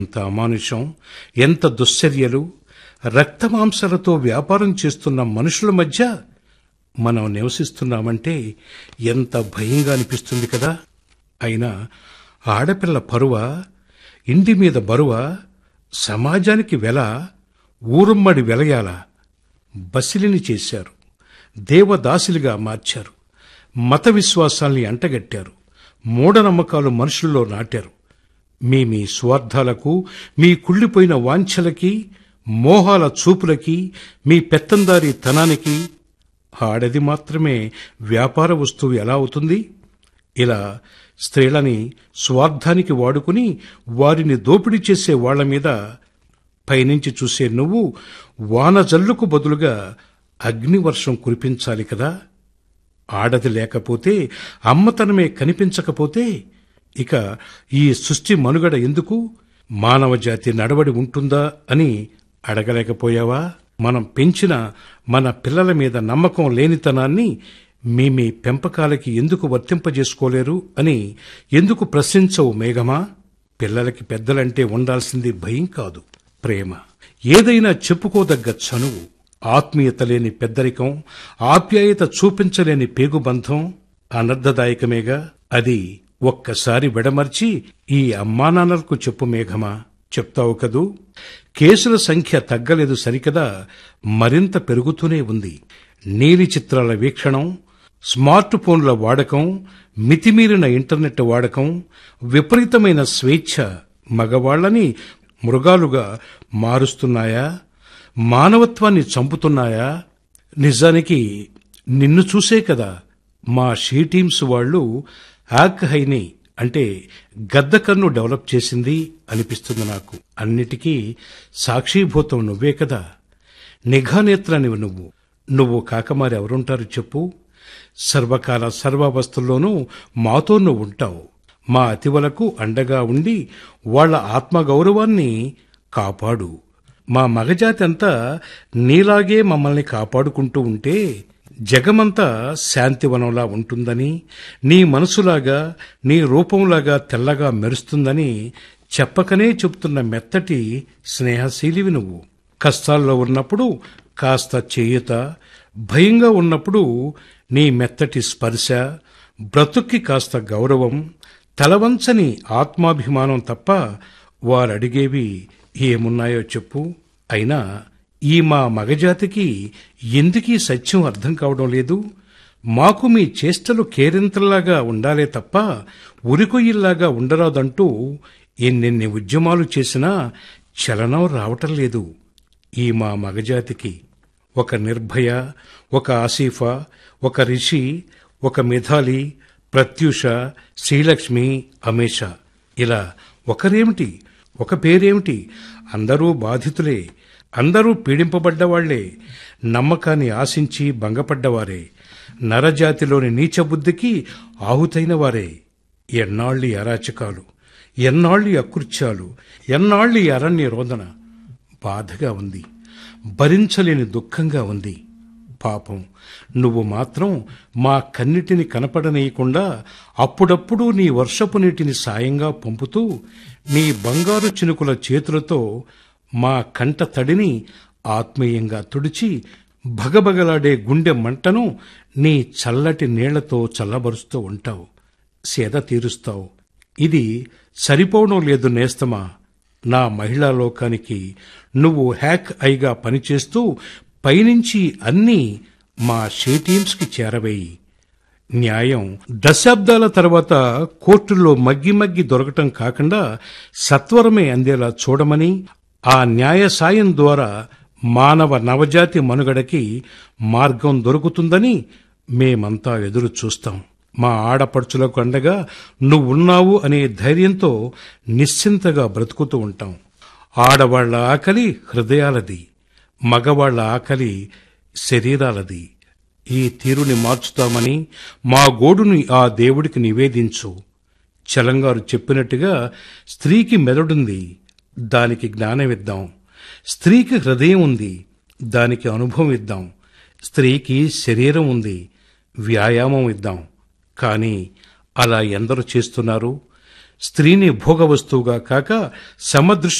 ఎంత అమానుషం ఎంత దుశ్చర్యలు రక్తమాంసాలతో వ్యాపారం చేస్తున్న మనుషుల మధ్య మనం నివసిస్తున్నామంటే ఎంత భయంగా అనిపిస్తుంది కదా అయినా ఆడపిల్ల పరువ ఇంటి మీద బరువ సమాజానికి వెల ఊరుమ్మడి వెలయాల బసిలిని చేశారు దేవదాసులుగా మార్చారు మత విశ్వాసాల్ని అంటగట్టారు మూఢనమ్మకాలు మనుషుల్లో నాటారు మీ మీ స్వార్థాలకు మీ కుళ్ళిపోయిన వాంఛలకి మోహాల చూపులకి మీ పెత్తందారి తనానికి ఆడది మాత్రమే వ్యాపార వస్తువు ఎలా అవుతుంది ఇలా స్త్రీలని స్వార్థానికి వాడుకుని వారిని దోపిడీ చేసే వాళ్ల మీద పైనుంచి చూసే నువ్వు వానజల్లుకు బదులుగా అగ్నివర్షం కురిపించాలి కదా ఆడది లేకపోతే అమ్మతనమే కనిపించకపోతే ఇక ఈ సృష్టి మనుగడ ఎందుకు మానవ జాతి నడవడి ఉంటుందా అని అడగలేకపోయావా మనం పెంచిన మన పిల్లల మీద నమ్మకం లేనితనాన్ని మీ మీ పెంపకాలకి ఎందుకు వర్తింపజేసుకోలేరు అని ఎందుకు ప్రశ్నించవు మేఘమా పిల్లలకి పెద్దలంటే ఉండాల్సింది భయం కాదు ప్రేమ ఏదైనా చెప్పుకోదగ్గ చనువు ఆత్మీయత లేని పెద్దరికం ఆప్యాయత చూపించలేని పేగుబంధం అనర్థదాయకమేగా అది ఒక్కసారి విడమర్చి ఈ అమ్మానాన్నలకు చెప్పు మేఘమా చెప్తావు కదూ కేసుల సంఖ్య తగ్గలేదు సరికదా మరింత పెరుగుతూనే ఉంది నీలి చిత్రాల వీక్షణం స్మార్ట్ ఫోన్ల వాడకం మితిమీరిన ఇంటర్నెట్ వాడకం విపరీతమైన స్వేచ్ఛ మగవాళ్లని మృగాలుగా మారుస్తున్నాయా మానవత్వాన్ని చంపుతున్నాయా నిజానికి నిన్ను చూసే కదా మా షీ టీమ్స్ వాళ్ళు యాక్ హైని అంటే గద్దకన్ను డెవలప్ చేసింది అనిపిస్తుంది నాకు అన్నిటికీ సాక్షీభూతం నువ్వే కదా నిఘానేత్రానివి నువ్వు నువ్వు కాక మరి ఎవరుంటారు చెప్పు సర్వకాల సర్వావస్థల్లోనూ మాతో నువ్వు ఉంటావు మా అతివలకు అండగా ఉండి వాళ్ల ఆత్మగౌరవాన్ని కాపాడు మా మగజాతి అంతా నీలాగే మమ్మల్ని కాపాడుకుంటూ ఉంటే జగమంతా శాంతివనంలా ఉంటుందని నీ మనసులాగా నీ రూపంలాగా తెల్లగా మెరుస్తుందని చెప్పకనే చెప్తున్న మెత్తటి స్నేహశీలివి నువ్వు కష్టాల్లో ఉన్నప్పుడు కాస్త చేయుత భయంగా ఉన్నప్పుడు నీ మెత్తటి స్పర్శ బ్రతుక్కి కాస్త గౌరవం తలవంచని ఆత్మాభిమానం తప్ప వారడిగేవి ఏమున్నాయో చెప్పు అయినా ఈ మా మగజాతికి ఎందుకీ సత్యం అర్థం కావడం లేదు మాకు మీ చేష్టలు కేరింతల్లాగా ఉండాలే తప్ప ఉరికొయ్యిల్లాగా ఉండరాదంటూ ఎన్నెన్ని ఉద్యమాలు చేసినా చలనం రావటం లేదు ఈ మా మగజాతికి ఒక నిర్భయ ఒక ఆసీఫా ఒక రిషి ఒక మిథాలి ప్రత్యూష శ్రీలక్ష్మి అమేష ఇలా ఒకరేమిటి ఒక పేరేమిటి అందరూ బాధితులే అందరూ పీడింపబడ్డవాళ్లే నమ్మకాన్ని ఆశించి భంగపడ్డవారే నరజాతిలోని నీచబుద్ధికి ఆహుతైన వారే ఎన్నాళ్ళి అరాచకాలు ఎన్నాళ్ళి అకృత్యాలు ఎన్నాళ్ళి అరణ్య రోదన బాధగా ఉంది భరించలేని దుఃఖంగా ఉంది పాపం నువ్వు మాత్రం మా కన్నిటిని కనపడనీయకుండా అప్పుడప్పుడు నీ వర్షపు నీటిని సాయంగా పంపుతూ నీ బంగారు చినుకుల చేతులతో మా కంట తడిని ఆత్మీయంగా తుడిచి భగభగలాడే గుండె మంటను నీ చల్లటి నీళ్లతో చల్లబరుస్తూ ఉంటావు సేద తీరుస్తావు ఇది సరిపోవడం లేదు నేస్తమా నా మహిళా లోకానికి నువ్వు హ్యాక్ ఐగా పనిచేస్తూ పైనుంచి అన్నీ మా షే టీమ్స్కి చేరవేయి న్యాయం దశాబ్దాల తర్వాత కోర్టుల్లో మగ్గి మగ్గి దొరకటం కాకుండా సత్వరమే అందేలా చూడమని ఆ న్యాయ సాయం ద్వారా మానవ నవజాతి మనుగడకి మార్గం దొరుకుతుందని మేమంతా ఎదురు చూస్తాం మా ఆడపడుచులకు అండగా నువ్వున్నావు అనే ధైర్యంతో నిశ్చింతగా బ్రతుకుతూ ఉంటాం ఆడవాళ్ల ఆకలి హృదయాలది మగవాళ్ల ఆకలి శరీరాలది ఈ తీరుని మార్చుతామని మా గోడుని ఆ దేవుడికి నివేదించు చలంగారు చెప్పినట్టుగా స్త్రీకి మెదడుంది దానికి జ్ఞానమిద్దాం స్త్రీకి హృదయం ఉంది దానికి అనుభవం ఇద్దాం స్త్రీకి శరీరం ఉంది వ్యాయామం ఇద్దాం కానీ అలా ఎందరు చేస్తున్నారు స్త్రీని భోగవస్తువుగా కాక సమదృష్టి